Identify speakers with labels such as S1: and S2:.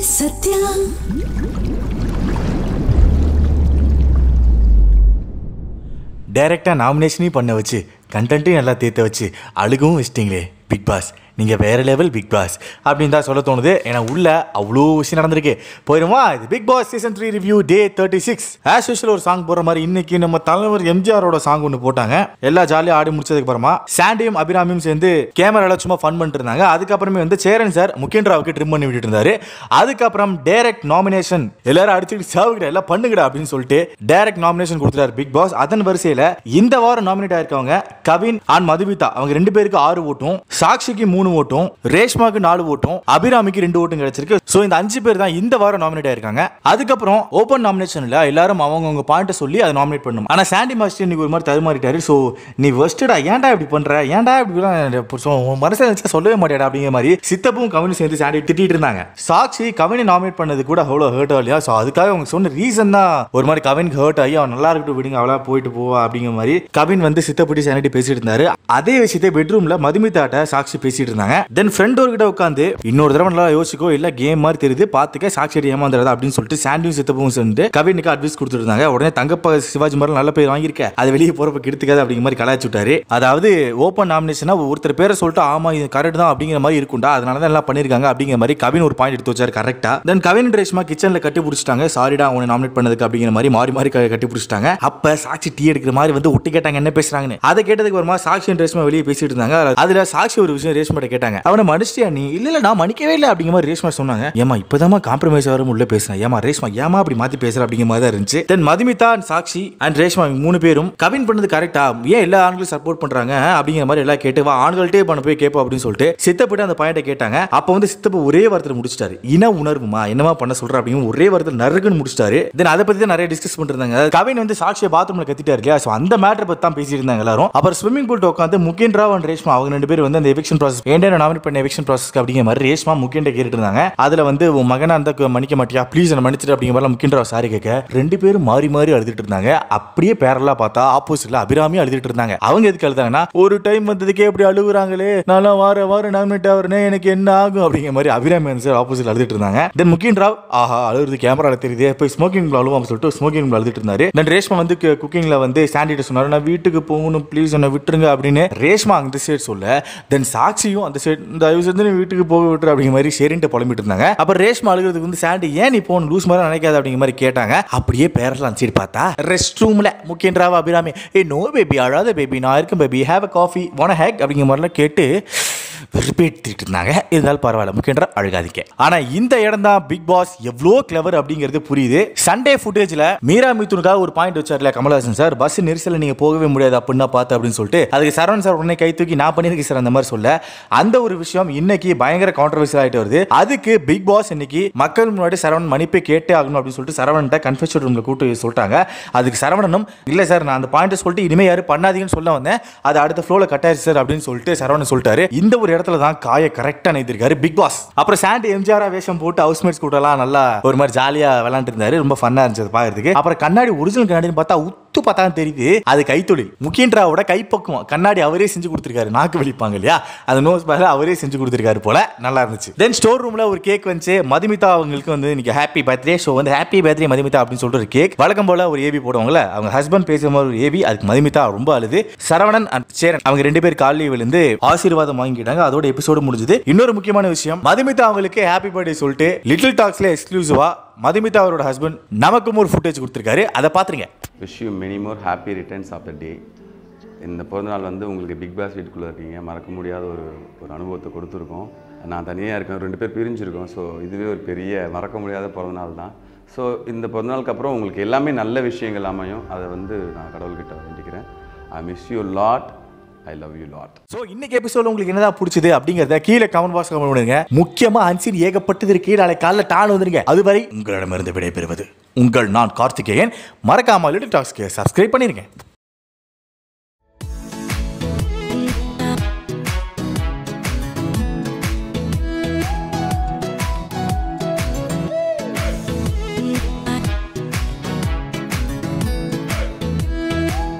S1: சத்யா
S2: டைரெக்டாக நாமினேஷனையும் பண்ண வச்சு கண்டென்ட்டையும் நல்லா தேத்த வச்சு அழுகவும் வச்சிட்டிங்களே பிக் பாஸ் நீங்கள் வேற லெவல் பிக் பாஸ் அப்படின்னு தான் சொல்ல தோணுது ஏன்னா உள்ள அவ்வளோ விஷயம் நடந்திருக்கு போயிருமா இது big boss season three review day thirty six as usual ஒரு சாங் போடுற மாதிரி இன்னைக்கு நம்ம தலைவர் எம்ஜிஆரோட சாங் ஒன்று போட்டாங்க எல்லா ஜாலியாக ஆடி முடிச்சதுக்கு அப்புறமா சாண்டியும் அபிராமியும் சேர்ந்து கேமரால சும்மா ஃபன் பண்ணிட்டு இருந்தாங்க அதுக்கப்புறமே வந்து சேரன் சார் முக்கியன்ராவுக்கு ட்ரிம் பண்ணி விட்டுட்டு இருந்தாரு அதுக்கப்புறம் டைரக்ட் நாமினேஷன் எல்லாரும் அடிச்சுட்டு சாவுகிட்ட எல்லாம் பண்ணுங்கடா அப்படின்னு சொல்லிட்டு டைரக்ட் நாமினேஷன் கொடுத்துட்டாரு பிக் பாஸ் அதன் வரிசையில இந்த வாரம் நாமினேட் ஆயிருக்கவங்க கவின் அண்ட் மதுமிதா அவங்க ரெண்டு பேருக்கு ஆறு ஓட்டும் சாக்ஷிக்கு மூணு ஓட்டும் ரேஷ்மாக்கு நாலு ஓட்டும் அபிராமிக்கு ரெண்டு ஓட்டும் கிடைச்சிருக்கு சோ இந்த அஞ்சு பேர் தான் இந்த வாரம் நாமினேட் ஆயிருக்காங்க அதுக்கப்புறம் ஓப்பன் நாமினேஷன்ல எல்லாரும் அவங்கவுங்க பாயிண்ட் சொல்லி அதை நாமினேட் பண்ணணும் ஆனா சாண்டி மாஸ்டர் இன்னைக்கு ஒரு மாதிரி தடுமாறிட்டாரு சோ நீ வெஸ்டடா ஏன்டா இப்படி பண்ற ஏன்டா இப்படி மனசில் நினைச்சா சொல்லவே மாட்டேடா அப்படிங்கிற மாதிரி சித்தப்பும் கவினும் சேர்ந்து சாண்டி திட்டிட்டு இருந்தாங்க சாக்ஷி கவினை நாமினேட் பண்ணது கூட அவ்வளோ ஹர்ட் ஆகலையா ஸோ அதுக்காக அவங்க சொன்ன ரீசன் தான் ஒரு மாதிரி கவினுக்கு ஹர்ட் ஆகி அவன் நல்லா இருக்கட்டும் விடுங்க அவளா போயிட்டு போவா அப்படிங்கிற மாதிரி கவின் வந்து சித்தப்பட்டி சாண்டி பேசிட்டு இருந்தாரு அதே விஷயத்தை பெட்ரூம்ல மதுமிதாட்ட சாக்ஷி பேசிட்டு இருந்தாங்க தென் ஃப்ரெண்ட் ஒரு கிட்ட உட்காந்து இன்னொரு தடவை நல்லா யோசிக்கோ இல்ல கேம் மாதிரி தெரியுது பாத்துக்க சாக்ஷி ஏமாந்துடாது அப்படின்னு சொல்லிட்டு சாண்டியும் சித்தப்பும் சொல்லிட்டு கவினுக்கு அட்வைஸ் கொடுத்துட்டு இருந்தாங்க உடனே தங்கப்ப சிவாஜி மாதிரி நல்ல பேர் வாங்கியிருக்க அது வெளியே போறப்ப கெடுத்துக்காது அப்படிங்கிற மாதிரி கலாய்ச்சி விட்டாரு அதாவது ஓப்பன் நாமினேஷனா ஒருத்தர் பேரை சொல்லிட்டு ஆமா இது கரெக்ட் தான் அப்படிங்கிற மாதிரி இருக்கும்டா அதனால தான் எல்லாம் பண்ணிருக்காங்க அப்படிங்கிற மாதிரி கவின் ஒரு பாயிண்ட் எடுத்து வச்சாரு கரெக்டா தென் கவின் ரேஷ்மா கிச்சன்ல கட்டி பிடிச்சிட்டாங்க சாரிடா அவனை நாமினேட் பண்ணதுக்கு அப்படிங்கிற மாதிரி மாறி மாறி க- கட்டி பிடிச்சிட்டாங்க அப்ப சாட்சி டீ எடுக்கிற மாதிரி வந்து ஒட்டி கேட்டாங்க என்ன பேசுறாங்கன்னு அதை கேட்டதுக்கு ஒரு மாதிரி சாட்சி ரேஷ்மா வெளியே பேசிட்டு இருந்தாங்க அதுல சாட்சி ஒரு விஷயம் ரேஷ்மாட்ட கேட்டாங்க அவனை மனுஷியா நீ இல்ல இல்ல நான் மன்னிக்கவே இல்லை அப்படிங்கிற மாதிரி ரேஷ்மா சொன்னாங்க ஏமா இப்பதாம்மா காம்ப்ரமைஸ் வரும் உள்ள பேசுறேன் ஏமா ரேஷ்மா ஏமா அப்படி மாத்தி பேசுற அப்படிங்கிற மாதிரி தான் இருந்துச்சு then Madhumitha and Sakshi and Reshma இவங்க மூணு பேரும் கவின் பண்ணது கரெக்டா ஏன் எல்லா ஆண்களும் சப்போர்ட் பண்றாங்க அப்படிங்கிற மாதிரி எல்லாம் கேட்டு வா ஆண்கள்ட்டே பண்ண போய் கேட்போம் அப்படின்னு சொல்லிட்டு சித்தப்பட்டு அந்த பாயிண்ட்டை கேட்டாங்க அப்போ வந்து சித்தப்பு ஒரே வாரத்தில் முடிச்சிட்டாரு இன உணர்வுமா என்னமா பண்ண சொல்ற அப்படிங்கிற ஒரே வாரத்தில் நறுக்குன்னு முடிச்சிட்டாரு தென் அதை பத்தி தான் நிறைய டிஸ்கஸ் பண்ணிருந்தாங்க கவின் வந்து சாக்ஷியை பாத்ரூம்ல கத்திட்டாரு இல்லையா ஸோ அந்த மேட்டர் பத்தி தான் பேசிட்டு இருந்தாங்க எல்லாரும் அப்புறம் ஸ்விம்மிங் பூல் உட்காந்து முகேன் ராவ் அண்ட் ரேஷ்மா அவங்க ரெண்டு பேர் வந்து அந்த எவிக்ஷன் ப்ராசஸ் ஏன்டா நாமினேட் பண்ண எவிக்ஷன் ப்ராசஸ் அப்படிங்கிற மாதிரி ரேஷ்மா முக்கியன்ட்ட கேட்டுட்டு இருந்தாங்க அதுல வந்து உன் மகனா இருந்தா மன்னிக்க மாட்டியா ப்ளீஸ் என்ன மன்னிச்சிட்டு அப்படிங்கிற மாதிரி முக்கியன் ராவ் சாரி கேட்க ரெண்டு பேரும் மாறி மாறி அழுதுட்டு இருந்தாங்க அப்படியே பேரலா பார்த்தா ஆப்போசிட்ல அபிராமி அழுதுட்டு இருந்தாங்க அவங்க எதுக்கு அழுதாங்கன்னா ஒரு டைம் வந்ததுக்கே எப்படி அழுகுறாங்களே நான் வார வாரம் நாமினேட் ஆகிறேனே எனக்கு என்ன ஆகும் அப்படிங்கிற மாதிரி அபிராமி சார் ஆப்போசிட்ல அழுதுட்டு இருந்தாங்க தென் முக்கியன் ராவ் ஆஹா அழுகுறது கேமரால தெரியுது போய் ஸ்மோக்கிங் அழுவாம சொல்லிட்டு ஸ்மோக்கிங் அழுதுட்டு இருந்தாரு தென் ரேஷ்மா வந்து குக்கிங்ல வந்து சாண்டிட்ட சொன்னாரு நான் வீட்டுக்கு போகணும் ப்ளீஸ் என்ன விட்டுருங்க அப்படின்னு ரேஷ்மா அந்த சைடு சொல்ல தென் சாக்ஷியும் அந்த சைடு தயவு செஞ்சு நீ வீட்டுக்கு போக விட்டுரு அப்படிங்கிற மாதிரி சரின்ட்டு புலம்பிட்டு இருந்தாங்க அப்புறம் ரேஷ்மா அழுகிறதுக்கு வந்து சாண்டி ஏன் நீ போகணும் லூஸ் மாதிரி நினைக்காத அப்படிங்கிற மாதிரி கேட்டாங்க அப்படியே பேரலாம் அந்த சைடு பார்த்தா ரெஸ்ட் ரூம்ல முக்கியன்றாவா அபிராமி ஏ நோ பேபி அழாத பேபி நான் இருக்கேன் baby have a coffee one hug அப்படிங்கிற மாதிரிலாம் கேட்டு வெறுப்பேற்றிட்டு இருந்தாங்க இருந்தாலும் பரவாயில்ல முக்கியன்ற அழுகாதீங்க ஆனா இந்த இடம் தான் பிக் பாஸ் எவ்வளோ கிளவர் அப்படிங்கிறது புரியுது சண்டே ஃபுட்டேஜ்ல மீரா மிதுனுக்காக ஒரு பாயிண்ட் வச்சார்ல கமலஹாசன் சார் பஸ் நெரிசல நீங்க போகவே முடியாது அப்படின்னா பார்த்து அப்படின்னு சொல்லிட்டு அதுக்கு சரவணன் சார் உடனே கை தூக்கி நான் பண்ணியிருக்கேன் சார் அந்த மாதிரி சொல்ல அந்த ஒரு விஷயம் இன்னைக்கு பயங்கர கான்ட்ரவர்சியல் ஆயிட்டு வருது அதுக்கு பிக் பாஸ் இன்னைக்கு மக்கள் முன்னாடி சரவணன் மன்னிப்பே கேட்டே ஆகணும் அப்படின்னு சொல்லிட்டு சரவணன்ட்ட கன்ஃபெஷன் ரூம்ல கூட்டு சொல்லிட்டாங்க அதுக்கு சரவணனும் இல்ல சார் நான் அந்த பாயிண்ட் சொல்லிட்டு இனிமே யாரும் பண்ணாதீங்கன்னு சொல்ல வந்தேன் அது அடுத்த ஃப்ளோல கட் ஆயிருச்சு சார் அப்படின்னு சொல்லிட்டு சரவணன் சொல்லிட்டாரு இந்த ஒரு இடத்துல தான் காய கரெக்டா நெய்திருக்காரு பிக் பாஸ் அப்புறம் சாண்டி எம்ஜிஆர் வேஷம் போட்டு ஹவுஸ்மேட்ஸ் கூட்டலாம் நல்லா ஒரு மாதிரி ஜாலியா விளையாண்டு இருந்தாரு ரொம்ப ஃபன்னா இருந்துச்சு பாக்குறதுக்கு அப்புறம் கண்ணாடி ஒரிஜினல் கண்ணாடின்னு பார்த்தா உத்து பார்த்தா தான் தெரியுது அது கைத்தொழில் முக்கியன்றாவோட கைப்பக்குவம் கண்ணாடி அவரே செஞ்சு கொடுத்துருக்காரு நாக்கு வெளிப்பாங்க இல்லையா அந்த நோஸ் பேல அவரே செஞ்சு கொடுத்துருக்காரு போல நல்லா இருந்துச்சு தென் ஸ்டோர் ரூம்ல ஒரு கேக் வந்துச்சு மதுமிதா அவங்களுக்கு வந்து இன்னைக்கு ஹாப்பி பர்த்டே ஷோ வந்து ஹாப்பி பர்த்டே மதுமிதா அப்படின்னு சொல்லிட்டு ஒரு கேக் வழக்கம் போல ஒரு ஏபி போடுவாங்கல்ல அவங்க ஹஸ்பண்ட் பேசுற மாதிரி ஒரு ஏபி அதுக்கு மதுமிதா ரொம்ப அழுது சரவணன் அண்ட் சேரன் அவங்க ரெண்டு பேர் காலையில் விழுந்து ஆசீர்வாதம் வாங்கிட்டாங்க அதோட எபிசோடு முடிஞ்சது இன்னொரு முக்கியமான விஷயம் மதுமிதா அவங்களுக்கு ஹாப்பி பர்த்டே சொல்லிட்டு லிட்டில் டாக்ஸ்ல எக்ஸ்க்ளூசிவா மதுமிதா அவரோட ஹஸ்பண்ட் நமக்கும் ஒரு ஃபுட்டேஜ் கொடுத்துருக்காரு அதை பாத்துருங்க
S3: wish you many more happy returns of the day இந்த பிறந்தநாள் வந்து உங்களுக்கு பிக் பாஸ் வீட்டுக்குள்ளே இருக்கீங்க மறக்க முடியாத ஒரு ஒரு அனுபவத்தை கொடுத்துருக்கோம் நான் தனியாக இருக்கேன் ரெண்டு பேர் பிரிஞ்சிருக்கோம் ஸோ இதுவே ஒரு பெரிய மறக்க முடியாத பிறந்தநாள் தான் ஸோ இந்த பிறந்தநாளுக்கு அப்புறம் உங்களுக்கு எல்லாமே நல்ல விஷயங்கள் அமையும் அதை வந்து நான் கடவுள்கிட்ட வேண்டிக்கிறேன் I miss you lot I love you lot
S2: so இன்னைக்கு எபிசோட் உங்களுக்கு என்னதான் பிடிச்சது அப்படிங்கறத கீழே கமெண்ட் பாக்ஸ் கமெண்ட் பண்ணுங்க முக்கியமா அன்சின் ஏகப்பட்டது இருக்கு நாளை காலைல டான் வந்துருங்க அதுவரை உங்களிடமிருந்து விடைபெறுவது உங்கள் நான் கார்த்திகேயன் மறக்காம லிட்டில் டாக்ஸ்க்கு சப்ஸ்கிரைப் பண்ணிருங்க